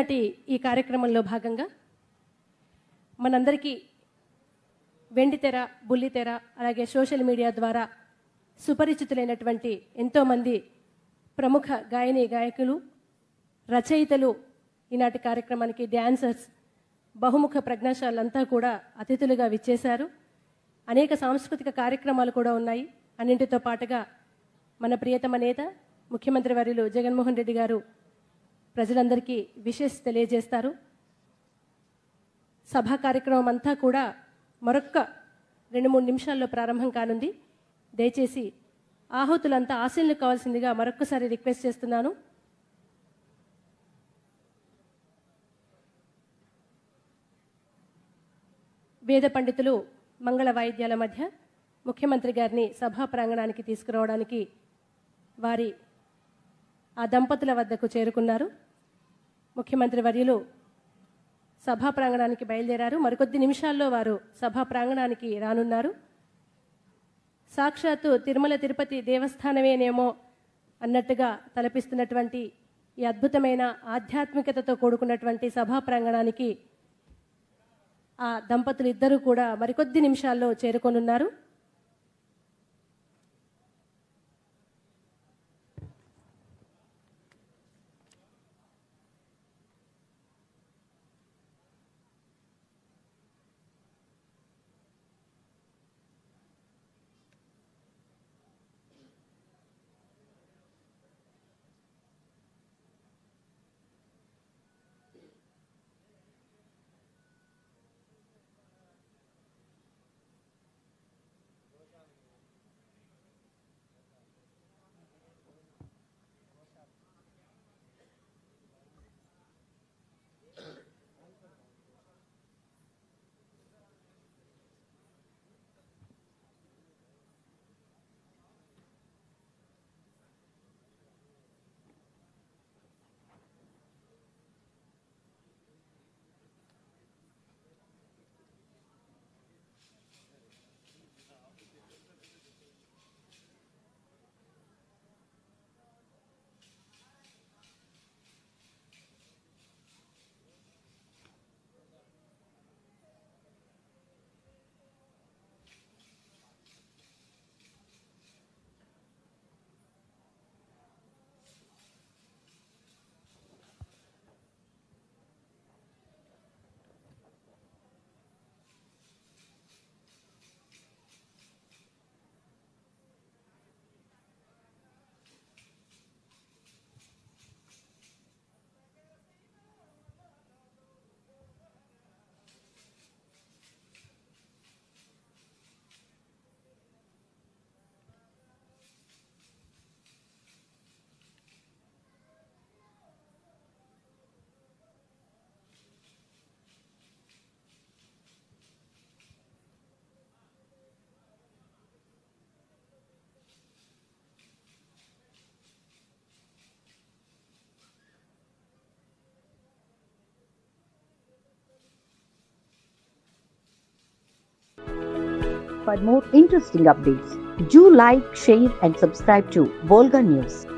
ఈనాటి ఈ కార్యక్రమంలో భాగంగా మనందరికీ వెండితెర బుల్లితెర అలాగే సోషల్ మీడియా ద్వారా సుపరిచితులైనటువంటి ఎంతోమంది ప్రముఖ గాయని గాయకులు రచయితలు ఈనాటి కార్యక్రమానికి డ్యాన్సర్స్ బహుముఖ ప్రజ్ఞాశాలంతా కూడా అతిథులుగా విచ్చేశారు అనేక సాంస్కృతిక కార్యక్రమాలు కూడా ఉన్నాయి అన్నింటితో పాటుగా మన ప్రియతమ నేత ముఖ్యమంత్రి వర్యులు జగన్మోహన్ రెడ్డి గారు ప్రజలందరికీ విషెస్ తెలియజేస్తారు సభా కార్యక్రమం అంతా కూడా మరొక్క రెండు మూడు నిమిషాల్లో ప్రారంభం కానుంది దయచేసి ఆహుతులంతా ఆశీనులు కావాల్సిందిగా మరొక్కసారి రిక్వెస్ట్ చేస్తున్నాను వేద పండితులు మంగళ వాయిద్యాల మధ్య ముఖ్యమంత్రి గారిని సభా ప్రాంగణానికి తీసుకురావడానికి వారి ఆ దంపతుల వద్దకు చేరుకున్నారు ముఖ్యమంత్రి వర్యులు సభా ప్రాంగణానికి బయలుదేరారు మరికొద్ది నిమిషాల్లో వారు సభా ప్రాంగణానికి రానున్నారు సాక్షాత్తు తిరుమల తిరుపతి దేవస్థానమేనేమో అన్నట్టుగా తలపిస్తున్నటువంటి ఈ అద్భుతమైన ఆధ్యాత్మికతతో కూడుకున్నటువంటి సభా ప్రాంగణానికి ఆ దంపతులు ఇద్దరూ కూడా మరికొద్ది నిమిషాల్లో చేరుకొనున్నారు For more interesting updates, do like, share, and subscribe to Volga News.